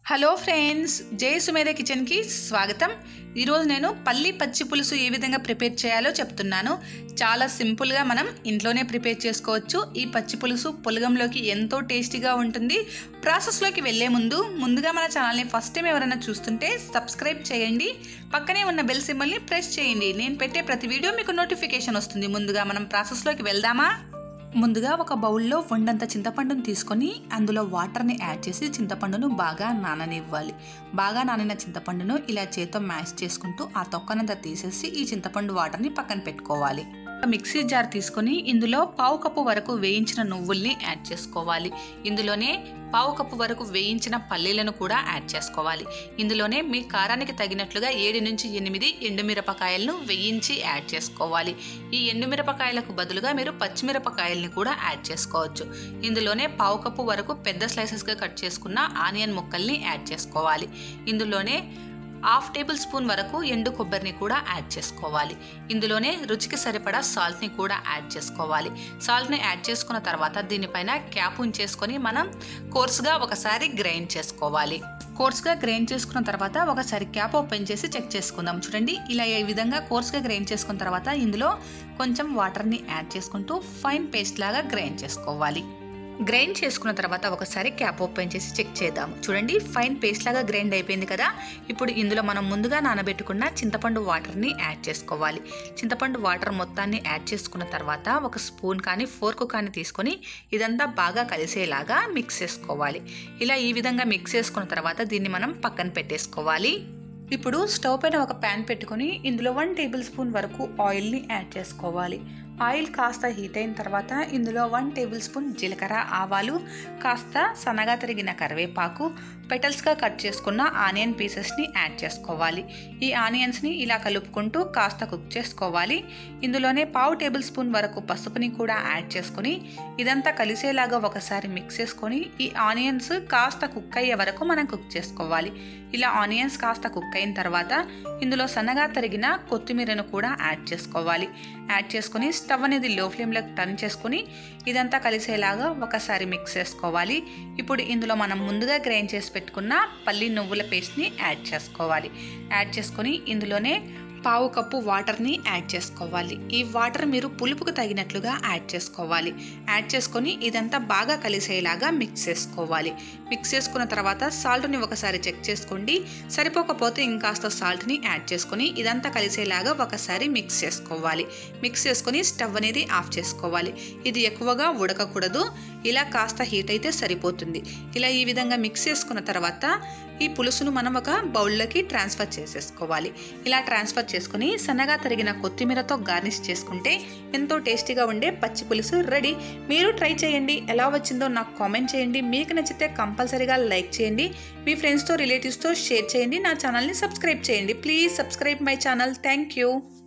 hello friends జై సుమేధ కిచెన్కి స్వాగతం ఈరోజు నేను పల్లి పచ్చి పులుసు ఏ విధంగా ప్రిపేర్ చేయాలో చెప్తున్నాను చాలా సింపుల్గా మనం ఇంట్లోనే ప్రిపేర్ చేసుకోవచ్చు ఈ పచ్చి పులుసు పొలగంలోకి ఎంతో టేస్టీగా ఉంటుంది ప్రాసెస్లోకి వెళ్ళే ముందు ముందుగా మన ఛానల్ని ఫస్ట్ టైం ఎవరైనా చూస్తుంటే సబ్స్క్రైబ్ చేయండి పక్కనే ఉన్న బెల్ సింబల్ని ప్రెస్ చేయండి నేను పెట్టే ప్రతి వీడియో మీకు నోటిఫికేషన్ వస్తుంది ముందుగా మనం ప్రాసెస్లోకి వెళ్దామా ముందుగా ఒక బౌల్లో వండంత చింతపండును తీసుకొని అందులో వాటర్ని యాడ్ చేసి చింతపండును బాగా నాననివ్వాలి బాగా నానిన చింతపండును ఇలా చేత్తో మ్యాష్ చేసుకుంటూ ఆ తొక్కనంతా తీసేసి ఈ చింతపండు వాటర్ని పక్కన పెట్టుకోవాలి ఒక మిక్సీ జార్ తీసుకొని ఇందులో పావు కప్పు వరకు వేయించిన నువ్వుల్ని యాడ్ చేసుకోవాలి ఇందులోనే పావు కప్పు వరకు వేయించిన పల్లీలను కూడా యాడ్ చేసుకోవాలి ఇందులోనే మీ కారానికి తగినట్లుగా ఏడు నుంచి ఎనిమిది ఎండుమిరపకాయలను వేయించి యాడ్ చేసుకోవాలి ఈ ఎండుమిరపకాయలకు బదులుగా మీరు పచ్చిమిరపకాయల్ని కూడా యాడ్ చేసుకోవచ్చు ఇందులోనే పావు కప్పు వరకు పెద్ద స్లైసెస్గా కట్ చేసుకున్న ఆనియన్ ముక్కల్ని యాడ్ చేసుకోవాలి ఇందులోనే హాఫ్ టేబుల్ స్పూన్ వరకు ఎండు కొబ్బరిని కూడా యాడ్ చేసుకోవాలి ఇందులోనే రుచికి సరిపడా సాల్ట్ని కూడా యాడ్ చేసుకోవాలి సాల్ట్ని యాడ్ చేసుకున్న తర్వాత దీనిపైన క్యాప్ ఉంచేసుకొని మనం కోర్స్గా ఒకసారి గ్రైండ్ చేసుకోవాలి కోర్స్గా గ్రైండ్ చేసుకున్న తర్వాత ఒకసారి క్యాప్ ఓపెన్ చేసి చెక్ చేసుకుందాం చూడండి ఇలా ఈ విధంగా కోర్స్గా గ్రైండ్ చేసుకున్న తర్వాత ఇందులో కొంచెం వాటర్ని యాడ్ చేసుకుంటూ ఫైన్ పేస్ట్ లాగా గ్రైండ్ చేసుకోవాలి గ్రైండ్ చేసుకున్న తర్వాత ఒకసారి క్యాప్ ఓపెన్ చేసి చెక్ చేద్దాం చూడండి ఫైన్ పేస్ట్ లాగా గ్రైండ్ అయిపోయింది కదా ఇప్పుడు ఇందులో మనం ముందుగా నానబెట్టుకున్న చింతపండు వాటర్ని యాడ్ చేసుకోవాలి చింతపండు వాటర్ మొత్తాన్ని యాడ్ చేసుకున్న తర్వాత ఒక స్పూన్ కానీ ఫోర్క్ కానీ తీసుకొని ఇదంతా బాగా కలిసేలాగా మిక్స్ చేసుకోవాలి ఇలా ఈ విధంగా మిక్స్ చేసుకున్న తర్వాత దీన్ని మనం పక్కన పెట్టేసుకోవాలి ఇప్పుడు స్టవ్ పైన ఒక ప్యాన్ పెట్టుకొని ఇందులో వన్ టేబుల్ స్పూన్ వరకు ఆయిల్ని యాడ్ చేసుకోవాలి ఆయిల్ కాస్త హీట్ అయిన తర్వాత ఇందులో వన్ టేబుల్ స్పూన్ జీలకర్ర ఆవాలు కాస్త సన్నగా తరిగిన కరివేపాకు పెటల్స్గా కట్ చేసుకున్న ఆనియన్ పీసెస్ని యాడ్ చేసుకోవాలి ఈ ఆనియన్స్ని ఇలా కలుపుకుంటూ కాస్త కుక్ చేసుకోవాలి ఇందులోనే పావు టేబుల్ స్పూన్ వరకు పసుపుని కూడా యాడ్ చేసుకొని ఇదంతా కలిసేలాగా ఒకసారి మిక్స్ చేసుకొని ఈ ఆనియన్స్ కాస్త కుక్ అయ్యే వరకు మనం కుక్ చేసుకోవాలి ఇలా ఆనియన్స్ కాస్త కుక్ అయిన తర్వాత ఇందులో సన్నగా తరిగిన కొత్తిమీరను కూడా యాడ్ చేసుకోవాలి యాడ్ చేసుకొని స్టవ్ అనేది లో ఫ్లేమ్లోకి టర్న్ చేసుకొని ఇదంతా కలిసేలాగా ఒకసారి మిక్స్ చేసుకోవాలి ఇప్పుడు ఇందులో మనం ముందుగా గ్రైండ్ చేసి పెట్టుకున్న పల్లి నువ్వుల పేస్ట్ని యాడ్ చేసుకోవాలి యాడ్ చేసుకొని ఇందులోనే పావు కప్పు వాటర్ని యాడ్ చేసుకోవాలి ఈ వాటర్ మీరు పులుపుకు తగినట్లుగా యాడ్ చేసుకోవాలి యాడ్ చేసుకొని ఇదంతా బాగా కలిసేలాగా మిక్స్ చేసుకోవాలి మిక్స్ చేసుకున్న తర్వాత సాల్ట్ని ఒకసారి చెక్ చేసుకోండి సరిపోకపోతే ఇంకాస్త సాల్ట్ని యాడ్ చేసుకొని ఇదంతా కలిసేలాగా ఒకసారి మిక్స్ చేసుకోవాలి మిక్స్ చేసుకొని స్టవ్ అనేది ఆఫ్ చేసుకోవాలి ఇది ఎక్కువగా ఉడకకూడదు ఇలా కాస్త హీట్ అయితే సరిపోతుంది ఇలా ఈ విధంగా మిక్స్ చేసుకున్న తర్వాత ఈ పులుసును మనం ఒక బౌల్లోకి ట్రాన్స్ఫర్ చేసేసుకోవాలి ఇలా ట్రాన్స్ఫర్ చేసుకుని సన్నగా తరిగిన కొత్తిమీరతో గార్నిష్ చేసుకుంటే ఎంతో టేస్టీగా ఉండే పచ్చి పులుసు రెడీ మీరు ట్రై చేయండి ఎలా వచ్చిందో నాకు కామెంట్ చేయండి మీకు నచ్చితే కంపల్సరీగా లైక్ చేయండి మీ ఫ్రెండ్స్తో రిలేటివ్స్తో షేర్ చేయండి నా ఛానల్ని సబ్స్క్రైబ్ చేయండి please subscribe my channel thank you